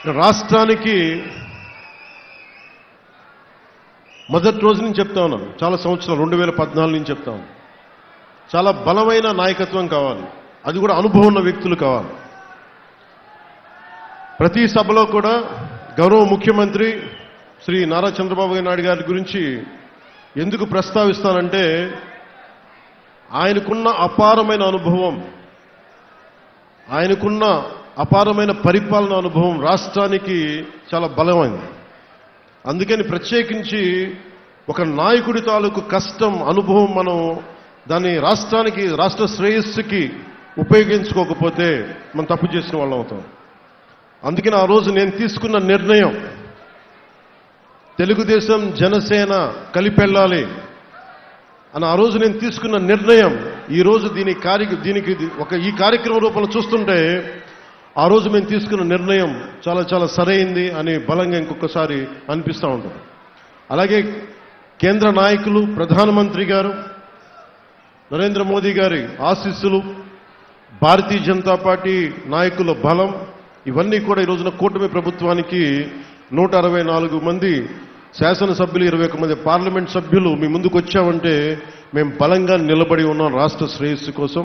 రాష్ట్రానికి మొదటి రోజు నుంచి చెప్తా ఉన్నాను చాలా సంవత్సరాలు రెండు వేల పద్నాలుగు నుంచి చెప్తా ఉన్నాను చాలా బలమైన నాయకత్వం కావాలి అది కూడా అనుభవం ఉన్న వ్యక్తులు కావాలి ప్రతి సభలో కూడా గౌరవ ముఖ్యమంత్రి శ్రీ నారా చంద్రబాబు నాయుడు గారి గురించి ఎందుకు ప్రస్తావిస్తానంటే ఆయనకున్న అపారమైన అనుభవం ఆయనకున్న అపారమైన పరిపాలన అనుభవం రాష్ట్రానికి చాలా బలమైంది అందుకని ప్రత్యేకించి ఒక నాయకుడి తాలూకు కష్టం అనుభవం మనం దాన్ని రాష్ట్రానికి రాష్ట్ర శ్రేయస్సుకి ఉపయోగించుకోకపోతే మనం తప్పు చేసిన వాళ్ళం అవుతాం అందుకని ఆ రోజు నేను తీసుకున్న నిర్ణయం తెలుగుదేశం జనసేన కలిపెళ్ళాలి అని ఆ రోజు నేను తీసుకున్న నిర్ణయం ఈ రోజు దీని కార్య దీనికి ఇది ఒక ఈ కార్యక్రమం రూపంలో చూస్తుంటే ఆ రోజు మేము తీసుకున్న నిర్ణయం చాలా చాలా సరైంది అని బలంగా ఇంకొకసారి అనిపిస్తూ ఉంటుంది అలాగే కేంద్ర నాయకులు ప్రధానమంత్రి గారు నరేంద్ర మోదీ గారి ఆశీస్సులు భారతీయ జనతా పార్టీ నాయకుల బలం ఇవన్నీ కూడా ఈ రోజున కూటమి ప్రభుత్వానికి నూట అరవై నాలుగు మంది శాసనసభ్యులు ఇరవై ఒక్క మంది పార్లమెంట్ సభ్యులు మీ ముందుకు వచ్చామంటే మేము బలంగా నిలబడి ఉన్నాం రాష్ట్ర శ్రేయస్సు కోసం